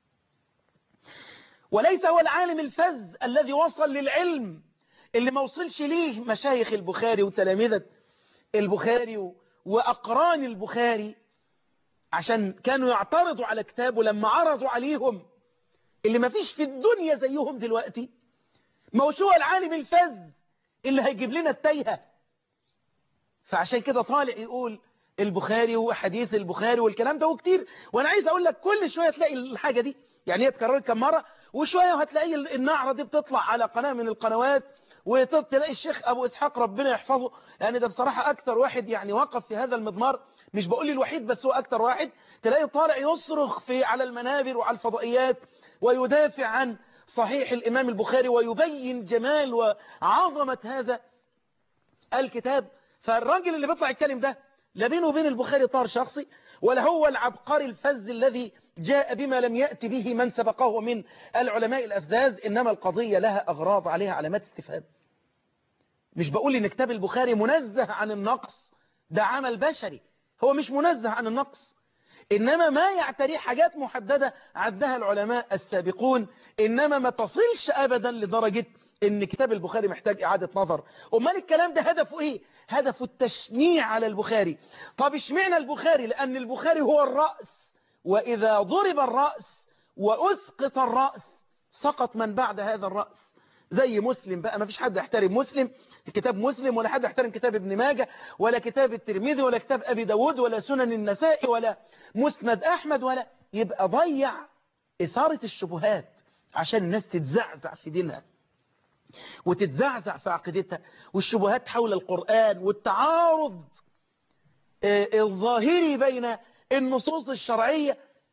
وليس هو العالم الفذ الذي وصل للعلم اللي ما وصلش ليه مشايخ البخاري وتلامذة البخاري وأقران البخاري عشان كانوا يعترضوا على كتابه لما عرضوا عليهم اللي ما فيش في الدنيا زيهم دلوقتي ما هوش هو العالم الفذ اللي هيجيب لنا التايهة فعشان كده طالع يقول البخاري وحديث البخاري والكلام ده وكتير وانا عايز اقول لك كل شوية تلاقي الحاجة دي يعني هي اتكررت كم مرة وشوية وهتلاقي النعرة دي بتطلع على قناة من القنوات وتلاقي الشيخ أبو إسحاق ربنا يحفظه يعني ده بصراحة أكتر واحد يعني وقف في هذا المضمار مش بقول لي الوحيد بس هو أكتر واحد تلاقي طالع يصرخ في على المنابر وعلى الفضائيات ويدافع عن صحيح الإمام البخاري ويبين جمال وعظمة هذا الكتاب فالراجل اللي بيطلع يتكلم ده لا بينه وبين البخاري طار شخصي ولا هو العبقري الفذ الذي جاء بما لم يأتي به من سبقه من العلماء الأفذاذ إنما القضية لها أغراض عليها علامات استفهام مش بقول إن كتاب البخاري منزه عن النقص ده عمل بشري هو مش منزه عن النقص إنما ما يعتريه حاجات محددة عدها العلماء السابقون إنما ما تصلش أبدا لدرجة إن كتاب البخاري محتاج إعادة نظر أمال الكلام ده هدفه إيه؟ هدفه التشنيع على البخاري طب اشمعنى البخاري؟ لأن البخاري هو الرأس وإذا ضرب الرأس وأسقط الرأس سقط من بعد هذا الرأس زي مسلم بقى ما فيش حد يحترم مسلم كتاب مسلم ولا حد يحترم كتاب ابن ماجه ولا كتاب الترمذي ولا كتاب أبي داود ولا سنن النسائي ولا مسند أحمد ولا يبقى ضيع إثارة الشبهات عشان الناس تتزعزع في دينها وتتزعزع في عقيدتها والشبهات حول القرآن والتعارض الظاهري بين النصوص الشرعية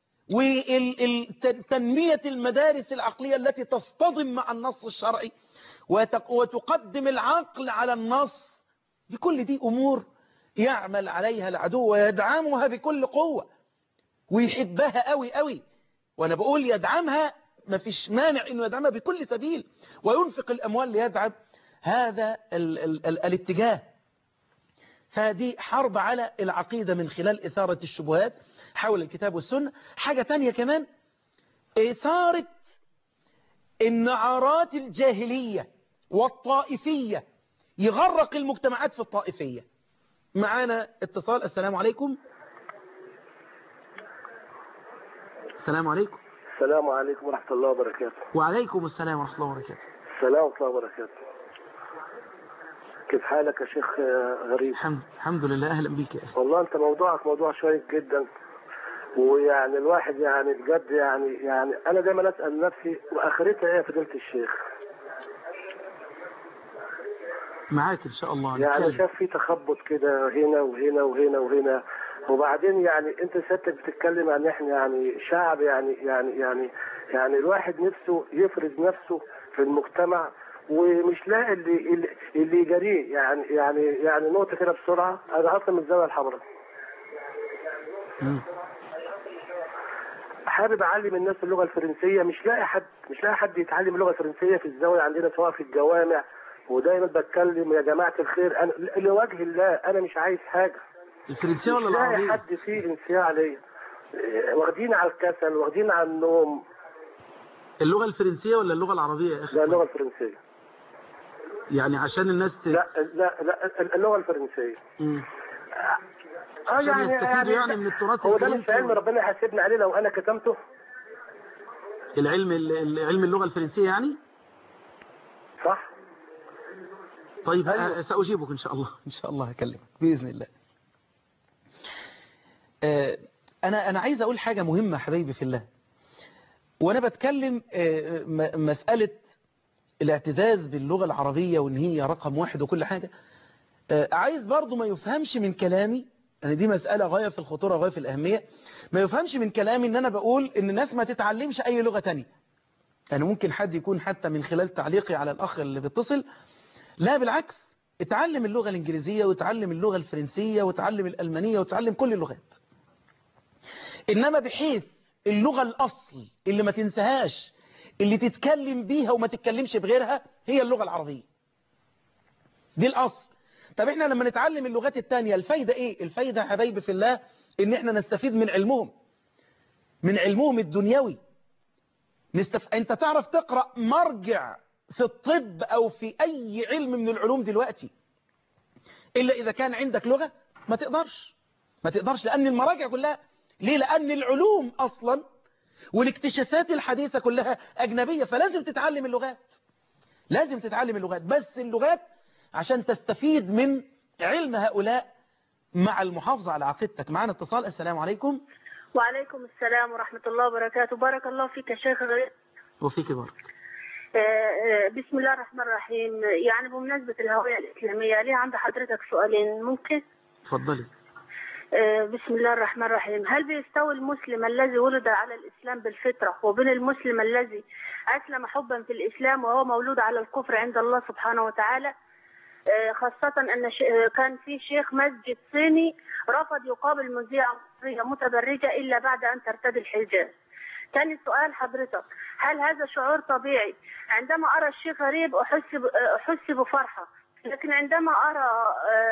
وتنمية المدارس العقلية التي تصطدم مع النص الشرعي وتقدم العقل على النص دي كل دي أمور يعمل عليها العدو ويدعمها بكل قوة ويحبها قوي قوي وأنا بقول يدعمها ما فيش مانع أنه يدعمها بكل سبيل وينفق الأموال ليدعم هذا ال ال ال الاتجاه فدي حرب على العقيدة من خلال إثارة الشبهات حول الكتاب والسنة حاجة تانية كمان إثارة النعرات الجاهلية والطائفية يغرق المجتمعات في الطائفية معانا اتصال السلام عليكم السلام عليكم السلام عليكم ورحمة الله وبركاته وعليكم السلام ورحمة الله وبركاته السلام ورحمة الله وبركاته كيف حالك يا شيخ غريب الحمد, الحمد لله أهلا بيك يا أخي والله أنت موضوعك موضوع شيق جدا ويعني الواحد يعني بجد يعني يعني أنا دايما أسأل نفسي وآخرتها إيه يا فضيلة الشيخ معاك ان شاء الله يعني نتكلم. شاف في تخبط كده هنا وهنا وهنا وهنا وبعدين يعني انت سيادتك بتتكلم عن احنا يعني شعب يعني يعني يعني يعني الواحد نفسه يفرض نفسه في المجتمع ومش لاقي اللي اللي, اللي يجاريه يعني يعني يعني نقطه كده بسرعه انا اصلا من الزاويه الحمراء مم. حابب اعلم الناس اللغه الفرنسيه مش لاقي حد مش لاقي حد يتعلم اللغه الفرنسيه في الزاويه عندنا سواء في الجوامع ودايما بتكلم يا جماعه الخير انا لوجه الله انا مش عايز حاجه الفرنسية ولا مش لاقي العربية حد فيه انسياء عليا إيه، واخدين على الكسل واخدين على النوم اللغة الفرنسية ولا اللغة العربية يا اخي لا اللغه الفرنسيه يعني عشان الناس ت... لا لا لا اللغه الفرنسيه مم. اه عشان يستفيدوا يعني من التراث هو ده مش الفرنسي علم و- ربنا يحاسبني عليه لو انا كتمته العلم ال- علم اللغة الفرنسية يعني صح طيب أيوة. أه، سأجيبك إن شاء الله إن شاء الله هكلمك بإذن الله آه، أنا أنا عايز أقول حاجة مهمة حبايبي في الله وأنا بتكلم آه، م- مسألة الاعتزاز باللغة العربية وإن هي رقم واحد وكل حاجة آه، عايز برضو ما يفهمش من كلامي يعني دي مسألة غاية في الخطورة غاية في الأهمية ما يفهمش من كلامي إن أنا بقول إن الناس ما تتعلمش أي لغة تانية يعني ممكن حد يكون حتى من خلال تعليقي على الأخ اللي بيتصل لا بالعكس اتعلم اللغة الإنجليزية وتعلم اللغة الفرنسية وتعلم الألمانية وتعلم كل اللغات إنما بحيث اللغة الأصل اللي ما تنساهاش اللي تتكلم بيها وما تتكلمش بغيرها هي اللغة العربية دي الأصل طب احنا لما نتعلم اللغات التانية الفايدة ايه الفايدة يا حبايبي في الله ان احنا نستفيد من علمهم من علمهم الدنيوي نستف... انت تعرف تقرأ مرجع في الطب او في اي علم من العلوم دلوقتي الا اذا كان عندك لغة ما تقدرش ما تقدرش لان المراجع كلها ليه لان العلوم اصلا والاكتشافات الحديثة كلها اجنبية فلازم تتعلم اللغات لازم تتعلم اللغات بس اللغات عشان تستفيد من علم هؤلاء مع المحافظة على عقيدتك معنا اتصال السلام عليكم وعليكم السلام ورحمة الله وبركاته بارك الله فيك يا شيخ غريب وفيك بارك آه، آه، بسم الله الرحمن الرحيم يعني بمناسبة الهوية الإسلامية ليه عند حضرتك سؤالين ممكن اتفضلي آه، بسم الله الرحمن الرحيم هل بيستوي المسلم الذي ولد على الإسلام بالفطرة وبين المسلم الذي أسلم حبا في الإسلام وهو مولود على الكفر عند الله سبحانه وتعالى آه، خاصة أن ش- آه، كان في شيخ مسجد صيني رفض يقابل مذيعة مصرية متبرجة إلا بعد أن ترتدي الحجاب ثاني سؤال حضرتك هل هذا شعور طبيعي عندما أرى الشيخ غريب أحس ب- أحس بفرحة لكن عندما أرى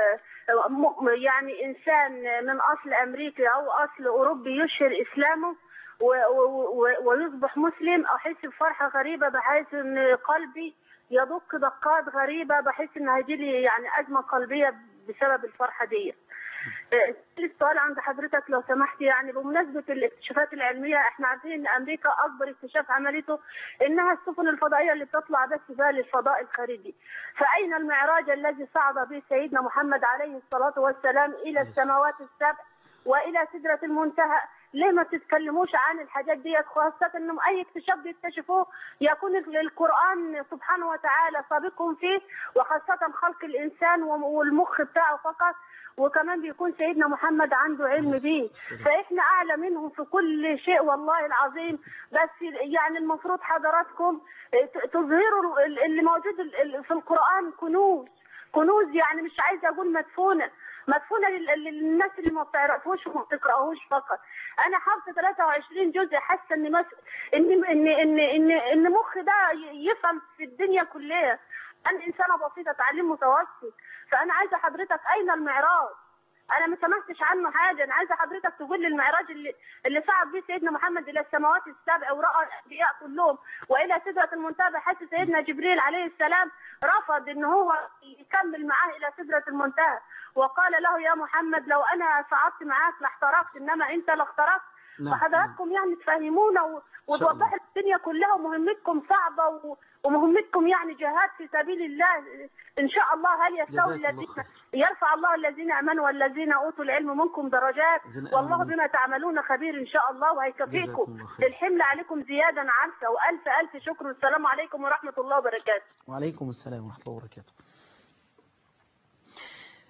آه، م- يعني إنسان من أصل أمريكي أو أصل أوروبي يشهر إسلامه و- و- و- ويصبح مسلم أحس بفرحة غريبة بحيث أن قلبي يدق دقات غريبة بحيث أن هيجي لي يعني أزمة قلبية بسبب الفرحة دي آه، السؤال عند حضرتك لو سمحت يعني بمناسبة الاكتشافات العلمية احنا عارفين ان امريكا اكبر اكتشاف عملته انها السفن الفضائية اللي بتطلع بس بها للفضاء الخارجي فاين المعراج الذي صعد به سيدنا محمد عليه الصلاة والسلام الى السماوات السبع والى سدرة المنتهى ليه ما تتكلموش عن الحاجات دي خاصة انهم اي اكتشاف بيكتشفوه يكون القرآن سبحانه وتعالى سابقهم فيه وخاصة خلق الانسان والمخ بتاعه فقط وكمان بيكون سيدنا محمد عنده علم بيه فاحنا اعلى منهم في كل شيء والله العظيم بس يعني المفروض حضراتكم ت- تظهروا ال- اللي موجود ال- ال- في القرآن كنوز كنوز يعني مش عايزه اقول مدفونه مدفونه لل- للناس اللي ما بتعرفوش وما بتقراهوش فقط انا حافظه 23 جزء حاسه ان مس... ان ان ان ان ان مخ ده ي- يفهم في الدنيا كلها انا انسانه بسيطه تعليم متوسط فانا عايزه حضرتك اين المعراج انا ما سمعتش عنه حاجه انا عايزه حضرتك تقول لي المعراج اللي اللي صعد به سيدنا محمد الى السماوات السبع وراى الانبياء كلهم والى سدره المنتهى بحيث سيدنا جبريل عليه السلام رفض ان هو يكمل معاه الى سدره المنتهى وقال له يا محمد لو انا صعدت معاك لاحترقت انما انت لا احترقت نعم. فحضراتكم يعني تفهمونا و- إن شاء الله. وتوضحوا الدنيا كلها ومهمتكم صعبه و- ومهمتكم يعني جهاد في سبيل الله ان شاء الله هل يستوي جزاك الله الذين خير. يرفع الله الذين امنوا والذين اوتوا العلم منكم درجات الذين والله آمنوا. بما تعملون خبير ان شاء الله جزاكم وهيكفيكم الله خير. الحمل عليكم زياده عرسه والف الف شكر والسلام عليكم ورحمه الله وبركاته وعليكم السلام ورحمة الله وبركاته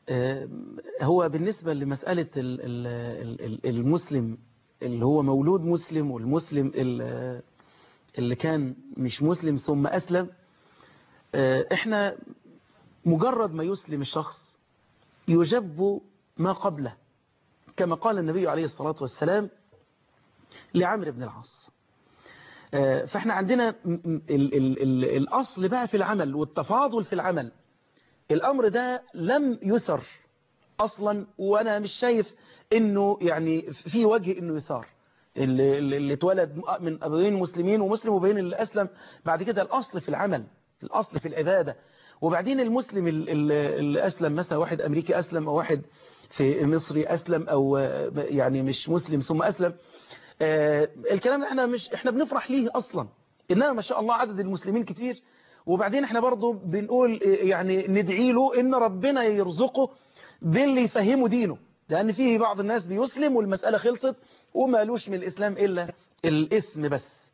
آه، هو بالنسبة لمسألة ال- ال- ال- ال- المسلم اللي هو مولود مسلم والمسلم ال- اللي كان مش مسلم ثم أسلم آه، احنا مجرد ما يسلم الشخص يجب ما قبله كما قال النبي عليه الصلاة والسلام لعمرو بن العاص آه، فاحنا عندنا م- م- ال ال ال الأصل بقى في العمل والتفاضل في العمل الأمر ده لم يثر أصلا وأنا مش شايف إنه يعني في وجه إنه يثار اللي, اللي اللي اتولد من أبوين مسلمين ومسلم وبين اللي أسلم بعد كده الأصل في العمل الأصل في العبادة وبعدين المسلم ال- ال- اللي أسلم مثلا واحد أمريكي أسلم أو واحد في مصري أسلم أو آه، يعني مش مسلم ثم أسلم آه، الكلام ده احنا مش احنا بنفرح ليه اصلا انما ما شاء الله عدد المسلمين كتير وبعدين احنا برضو بنقول آه، يعني ندعي له ان ربنا يرزقه باللي يفهمه دينه لان فيه بعض الناس بيسلم والمسألة خلصت ومالوش من الاسلام الا الاسم بس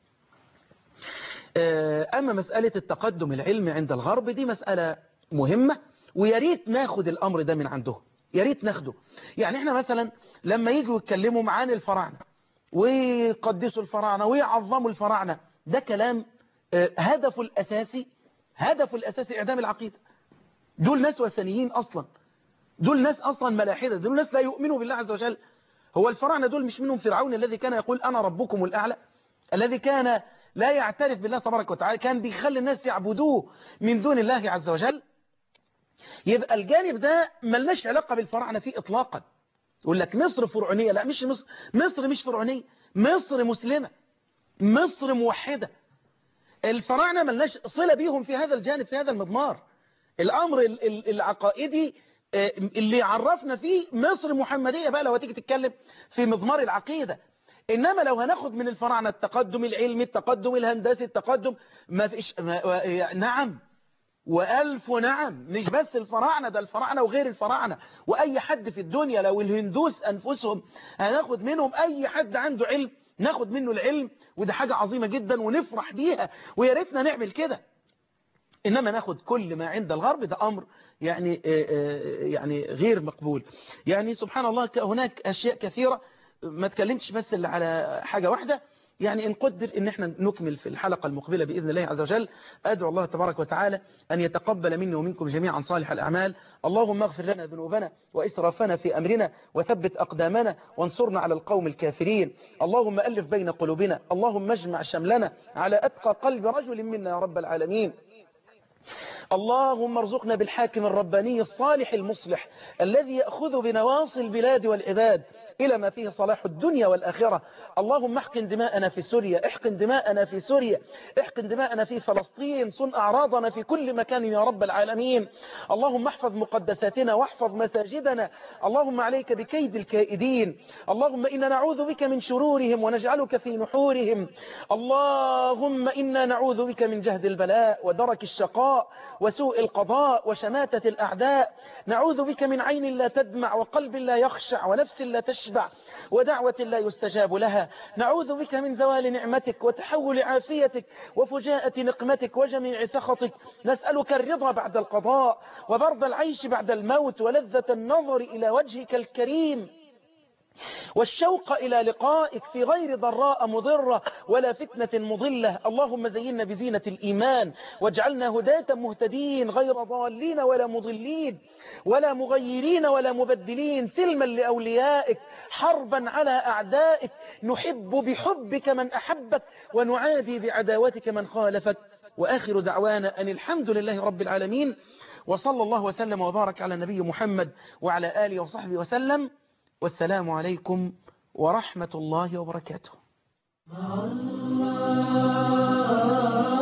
آه، اما مسألة التقدم العلمي عند الغرب دي مسألة مهمة ويا ريت ناخد الامر ده من عندهم يا ريت ناخده يعني احنا مثلا لما يجوا يتكلموا عن الفراعنه ويقدسوا الفراعنة ويعظموا الفراعنة ده كلام آه، هدفه الأساسي هدفه الأساسي إعدام العقيدة دول ناس وثنيين أصلا دول ناس أصلا ملاحدة دول ناس لا يؤمنوا بالله عز وجل هو الفراعنة دول مش منهم فرعون الذي كان يقول أنا ربكم الأعلى الذي كان لا يعترف بالله تبارك وتعالى كان بيخلي الناس يعبدوه من دون الله عز وجل يبقى الجانب ده ملناش علاقة بالفراعنة فيه إطلاقا يقول لك مصر فرعونية لا مش مصر مصر مش فرعونية مصر مسلمة مصر موحدة الفراعنة ملناش صلة بيهم في هذا الجانب في هذا المضمار الأمر ال- ال- العقائدي آه، اللي عرفنا فيه مصر محمدية بقى لو هتيجي تتكلم في مضمار العقيدة إنما لو هناخد من الفراعنة التقدم العلمي التقدم الهندسي التقدم ما فيش ما نعم وألف نعم مش بس الفراعنة ده الفراعنة وغير الفراعنة وأي حد في الدنيا لو الهندوس أنفسهم هناخد منهم أي حد عنده علم ناخد منه العلم وده حاجة عظيمة جدا ونفرح بيها ويا ريتنا نعمل كده إنما ناخد كل ما عند الغرب ده أمر يعني آه، آه، يعني غير مقبول يعني سبحان الله ك- هناك أشياء كثيرة ما تكلمتش بس اللي على حاجة واحدة يعني إن قدر إن إحنا نكمل في الحلقة المقبلة بإذن الله عز وجل أدعو الله تبارك وتعالى أن يتقبل مني ومنكم جميعا صالح الأعمال اللهم اغفر لنا ذنوبنا وإسرافنا في أمرنا وثبت أقدامنا وانصرنا على القوم الكافرين اللهم ألف بين قلوبنا اللهم اجمع شملنا على أتقى قلب رجل منا يا رب العالمين اللهم ارزقنا بالحاكم الرباني الصالح المصلح الذي يأخذ بنواصي البلاد والعباد إلى ما فيه صلاح الدنيا والآخرة اللهم احقن دماءنا في سوريا احقن دماءنا في سوريا احقن دماءنا في فلسطين صن أعراضنا في كل مكان يا رب العالمين اللهم احفظ مقدساتنا واحفظ مساجدنا اللهم عليك بكيد الكائدين اللهم إنا نعوذ بك من شرورهم ونجعلك في نحورهم اللهم إنا نعوذ بك من جهد البلاء ودرك الشقاء وسوء القضاء وشماتة الأعداء نعوذ بك من عين لا تدمع وقلب لا يخشع ونفس لا تشبع ودعوة لا يستجاب لها نعوذ بك من زوال نعمتك وتحول عافيتك وفجاءة نقمتك وجميع سخطك نسألك الرضا بعد القضاء وبرد العيش بعد الموت ولذة النظر إلى وجهك الكريم والشوق إلى لقائك في غير ضراء مضرة ولا فتنة مضلة اللهم زينا بزينة الإيمان واجعلنا هداة مهتدين غير ضالين ولا مضلين ولا مغيرين ولا مبدلين سلما لأوليائك حربا على أعدائك نحب بحبك من أحبك ونعادي بعداوتك من خالفك وآخر دعوانا أن الحمد لله رب العالمين وصلى الله وسلم وبارك على نبي محمد وعلى آله وصحبه وسلم والسلام عليكم ورحمة الله وبركاته